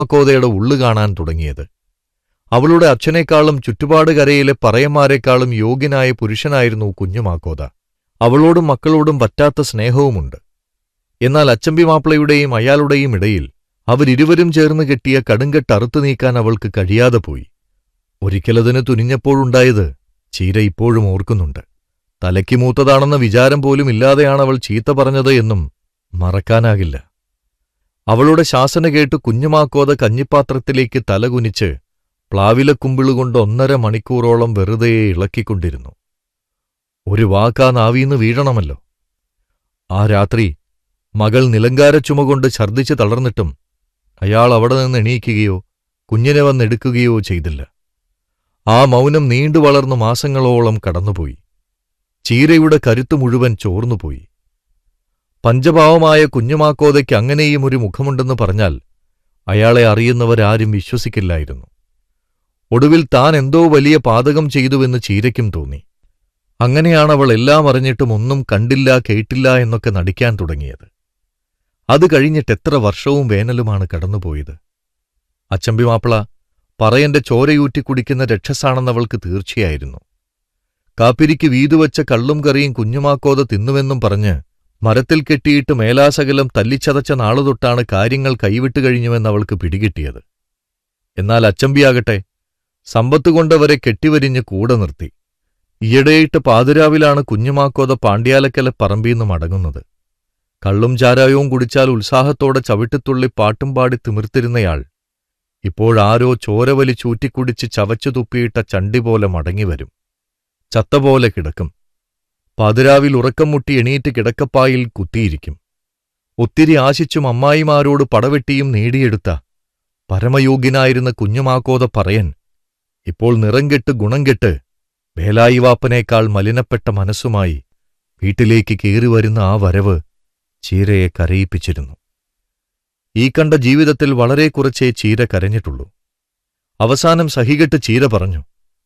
കുഞ്ഞുമാക്കോതയുടെ ഉള്ളു കാണാൻ തുടങ്ങിയത് അവളുടെ അച്ഛനേക്കാളും ചുറ്റുപാട് കരയിലെ പറയന്മാരെക്കാളും യോഗ്യനായ പുരുഷനായിരുന്നു കുഞ്ഞുമാക്കോത അവളോടും മക്കളോടും പറ്റാത്ത സ്നേഹവുമുണ്ട് എന്നാൽ അച്ചമ്പി മാപ്പിളയുടെയും അയാളുടെയും ഇടയിൽ അവരിരുവരും ചേർന്ന് കെട്ടിയ കടുങ്കെട്ട് അറുത്തു നീക്കാൻ അവൾക്ക് കഴിയാതെ പോയി ഒരിക്കലതിന് തുനിഞ്ഞപ്പോഴുണ്ടായത് ചീര ഇപ്പോഴും ഓർക്കുന്നുണ്ട് തലയ്ക്ക് മൂത്തതാണെന്ന വിചാരം പോലും ഇല്ലാതെയാണ് അവൾ ചീത്ത പറഞ്ഞത് എന്നും മറക്കാനാകില്ല അവളുടെ ശാസന കേട്ട് കുഞ്ഞുമാക്കോത കഞ്ഞിപ്പാത്രത്തിലേക്ക് തലകുനിച്ച് പ്ലാവിലക്കുമ്പിളുകൊണ്ട് ഒന്നര മണിക്കൂറോളം വെറുതെ ഇളക്കിക്കൊണ്ടിരുന്നു ഒരു വാക്കാ നാവീന്ന് വീഴണമല്ലോ ആ രാത്രി മകൾ നിലങ്കാര ചുമകൊണ്ട് ഛർദ്ദിച്ച് തളർന്നിട്ടും അയാൾ അവിടെ നിന്ന് എണീക്കുകയോ കുഞ്ഞിനെ വന്നെടുക്കുകയോ ചെയ്തില്ല ആ മൗനം നീണ്ടു വളർന്നു മാസങ്ങളോളം കടന്നുപോയി ചീരയുടെ കരുത്തു മുഴുവൻ ചോർന്നുപോയി പഞ്ചഭാവമായ കുഞ്ഞുമാക്കോതയ്ക്ക് അങ്ങനെയും ഒരു മുഖമുണ്ടെന്ന് പറഞ്ഞാൽ അയാളെ അറിയുന്നവരാരും വിശ്വസിക്കില്ലായിരുന്നു ഒടുവിൽ താൻ എന്തോ വലിയ പാതകം ചെയ്തുവെന്ന് ചീരയ്ക്കും തോന്നി അങ്ങനെയാണ് അവൾ എല്ലാം അറിഞ്ഞിട്ടും ഒന്നും കണ്ടില്ല കേട്ടില്ല എന്നൊക്കെ നടിക്കാൻ തുടങ്ങിയത് അത് കഴിഞ്ഞിട്ട് എത്ര വർഷവും വേനലുമാണ് കടന്നുപോയത് അച്ചമ്പി മാപ്പിള പറയന്റെ ചോരയൂറ്റി കുടിക്കുന്ന രക്ഷസാണെന്നവൾക്ക് തീർച്ചയായിരുന്നു കാപ്പിരിക്ക് വീതുവച്ച കള്ളും കറിയും കുഞ്ഞുമാക്കോത തിന്നുവെന്നും പറഞ്ഞ് മരത്തിൽ കെട്ടിയിട്ട് മേലാശകലം തല്ലിച്ചതച്ച നാളുതൊട്ടാണ് കാര്യങ്ങൾ കൈവിട്ടു കഴിഞ്ഞുവെന്ന് അവൾക്ക് പിടികിട്ടിയത് എന്നാൽ അച്ചമ്പിയാകട്ടെ സമ്പത്തുകൊണ്ടവരെ കെട്ടിവരിഞ്ഞ് കൂടെ നിർത്തി ഈയിടെയിട്ട് പാതിരാവിലാണ് കുഞ്ഞുമാക്കോത പാണ്ഡ്യാലക്കല പറമ്പീന്ന് മടങ്ങുന്നത് കള്ളും ചാരായവും കുടിച്ചാൽ ഉത്സാഹത്തോടെ ചവിട്ടിത്തുള്ളി പാട്ടും പാടി തിമിർത്തിരുന്നയാൾ ഇപ്പോഴാരോ ചോരവലി ചൂറ്റിക്കുടിച്ച് ചവച്ചു തുപ്പിയിട്ട ചണ്ടി പോലെ മടങ്ങിവരും ചത്തപോലെ കിടക്കും പാതിരാവിൽ ഉറക്കം മുട്ടി എണീറ്റ് കിടക്കപ്പായിൽ കുത്തിയിരിക്കും ഒത്തിരി ആശിച്ചും അമ്മായിമാരോട് പടവെട്ടിയും നേടിയെടുത്ത പരമയോഗ്യനായിരുന്ന കുഞ്ഞുമാക്കോത പറയൻ ഇപ്പോൾ നിറം കെട്ട് ഗുണം കെട്ട് വേലായിവാപ്പനേക്കാൾ മലിനപ്പെട്ട മനസ്സുമായി വീട്ടിലേക്ക് കേറിവരുന്ന ആ വരവ് ചീരയെ കരയിപ്പിച്ചിരുന്നു ഈ കണ്ട ജീവിതത്തിൽ വളരെ കുറച്ചേ ചീര കരഞ്ഞിട്ടുള്ളൂ അവസാനം സഹികെട്ട് ചീര പറഞ്ഞു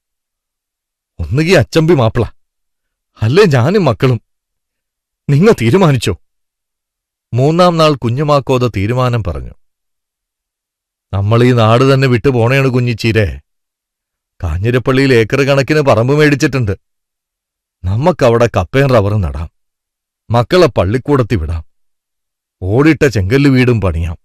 ഒന്നുകി അച്ചമ്പി മാപ്പിള അല്ലേ ഞാനും മക്കളും നിങ്ങ തീരുമാനിച്ചോ മൂന്നാം നാൾ കുഞ്ഞുമാക്കോത തീരുമാനം പറഞ്ഞു നമ്മൾ ഈ നാട് തന്നെ വിട്ടു പോണേണ് കുഞ്ഞിച്ചീരേ കാഞ്ഞിരപ്പള്ളിയിൽ ഏക്കർ കണക്കിന് പറമ്പ് മേടിച്ചിട്ടുണ്ട് നമ്മക്കവിടെ കപ്പയും റബ്ബറും നടാം മക്കളെ പള്ളിക്കൂടത്തി വിടാം ഓടിട്ട ചെങ്കല്ല് വീടും പണിയാം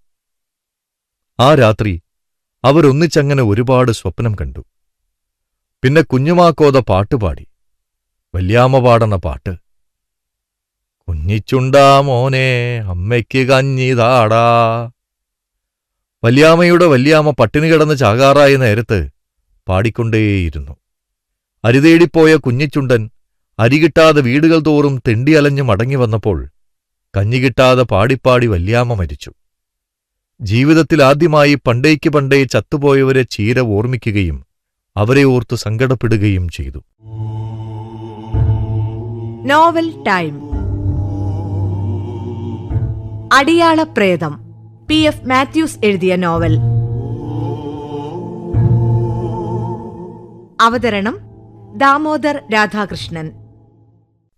ആ രാത്രി അവരൊന്നിച്ചങ്ങനെ ഒരുപാട് സ്വപ്നം കണ്ടു പിന്നെ കുഞ്ഞുമാക്കോത പാട്ടുപാടി വല്യാമ്മ പാടണ പാട്ട് കുഞ്ഞിച്ചുണ്ടാ മോനെ അമ്മയ്ക്ക് കഞ്ഞിതാടാ വല്യാമ്മയുടെ വല്യാമ്മ പട്ടിണി കിടന്ന് ചാകാറായ നേരത്ത് പാടിക്കൊണ്ടേയിരുന്നു അരിതേടിപ്പോയ കുഞ്ഞിച്ചുണ്ടൻ അരി കിട്ടാതെ വീടുകൾ തോറും തെണ്ടി അലഞ്ഞു മടങ്ങി വന്നപ്പോൾ കഞ്ഞി കിട്ടാതെ പാടിപ്പാടി വല്യാമ്മ മരിച്ചു ജീവിതത്തിൽ ആദ്യമായി പണ്ടേക്ക് പണ്ടേ ചത്തുപോയവരെ ചീര ഓർമ്മിക്കുകയും അവരെ ഓർത്ത് സങ്കടപ്പെടുകയും ചെയ്തു നോവൽ ടൈം അടിയാള പ്രേതം പി എഫ് മാത്യൂസ് എഴുതിയ നോവൽ അവതരണം ദാമോദർ രാധാകൃഷ്ണൻ